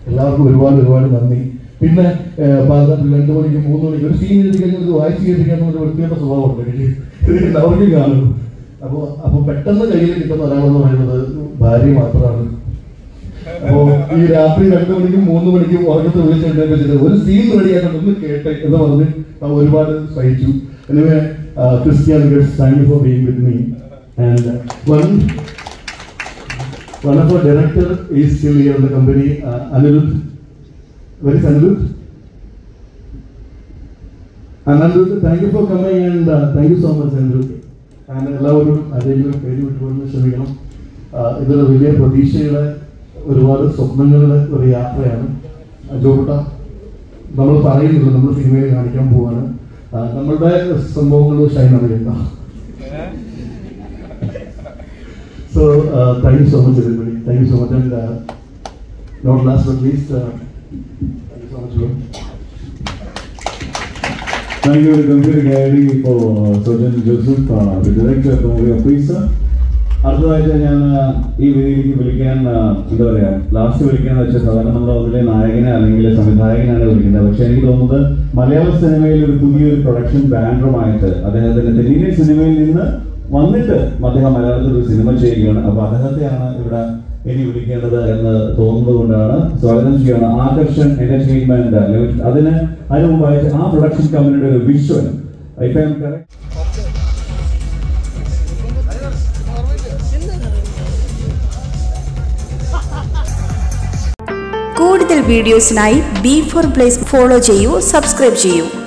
എല്ലാവർക്കും ഒരുപാട് ഒരുപാട് നന്ദി പിന്നെ ഏഹ്, പാതിരാത്രി രണ്ട് മണിക്ക് മൂന്ന് മണിക്ക് ഒരു സീൻ എഴുതി കഴിഞ്ഞാൽ ഇത് വായിച്ച് കേൾപ്പിക്കാൻ ഒരു വ്യക്തിയുടെ സ്വഭാവമുണ്ട് എനിക്ക് ഇത് എല്ലാവർക്കും കാണും അപ്പോൾ അപ്പോൾ പെട്ടെന്ന് കയ്യിൽ കിട്ടുന്ന ഒരാളെന്ന് പറയുന്നത് ഭാര്യ മാത്രമാണ് അപ്പോ ഈ രാത്രി രണ്ടു മണിക്കും മൂന്ന് മണിക്കും ഉറക്കത്ത് വിളിച്ചെഴുന്നേപ്പിച്ചിട്ട് ഒരു സീൻ റെഡിയാക്കണം ഒന്ന് കേട്ടെ എന്ന് പറഞ്ഞ് ഞാൻ ഒരുപാട് സഹിച്ചു എനിവേ ക്രിസ്ത്യൻ ഗഡ്സ് thank you for being with me and one one of our director is still here in the company Aniruddh very Aniruddh Aniruddh thank you for coming and thank you so much Aniruddh and എല്ലാവരും ആരെങ്കിലും പേര് വിട്ടുപോകുന്ന ക്ഷമിക്കണം ആ, ഇതൊരു വലിയ പ്രതീക്ഷയുടെ ഒരുപാട് സ്വപ്നങ്ങളുടെ ഒരു യാത്രയാണ് ജോബട്ട നമ്മൾ പറയുന്നില്ല നമ്മൾ സിനിമയിൽ കാണിക്കാൻ പോവാണ് ആ, നമ്മളുടെ സംഭവങ്ങൾ ഷൈൻ അറിയുന്ന so thank you so much everybody thank you so much and not last but least thank you so much Thank you, Computer Gary, for Sojan Joseph, uh, the director of the movie of Pizza. അടുത്തതായിട്ട് ഞാൻ ആ, ഈ വേദിയിലേക്ക് വിളിക്കാൻ ആ, എന്താ പറയാ last വിളിക്കാന്ന് വെച്ചാൽ സാധാരണ നമ്മൾ അതിലെ നായകനെ അല്ലെങ്കിൽ സംവിധായകനാണ് വിളിക്കുന്നത് പക്ഷെ എനിക്ക് തോന്നുന്നത് മലയാള സിനിമയിൽ ഒരു പുതിയൊരു പ്രൊഡക്ഷൻ ബാനറുമായിട്ട് അദ്ദേഹത്തിന്റെ തെന്നിന്ത്യൻ സിനിമയിൽ നിന്ന് വന്നിട്ട് അദ്ദേഹം മലയാളത്തിൽ ഒരു സിനിമ ചെയ്യുകയാണ് അപ്പൊ അദ്ദേഹത്തെയാണ് ഇവിടെ ഇനി വിളിക്കേണ്ടത് എന്ന് തോന്നുന്നത് കൊണ്ടാണ് സ്വാഗതം ചെയ്യുകയാണ് ആകർഷൻ എന്റർടൈൻമെന്റ് ലിമിറ്റഡ് അതിന് അതിന് മുമ്പായിട്ട് ആ പ്രൊഡക്ഷൻ കമ്പനിയുടെ ഒരു വിഷ്വൽ ഇപ്പൊ ഞാൻ correct- കൂടുതൽ വീഡിയോസിനായി ബി ഫോർ പ്ലേസ് ഫോളോ ചെയ്യൂ സബ്സ്ക്രൈബ് ചെയ്യൂ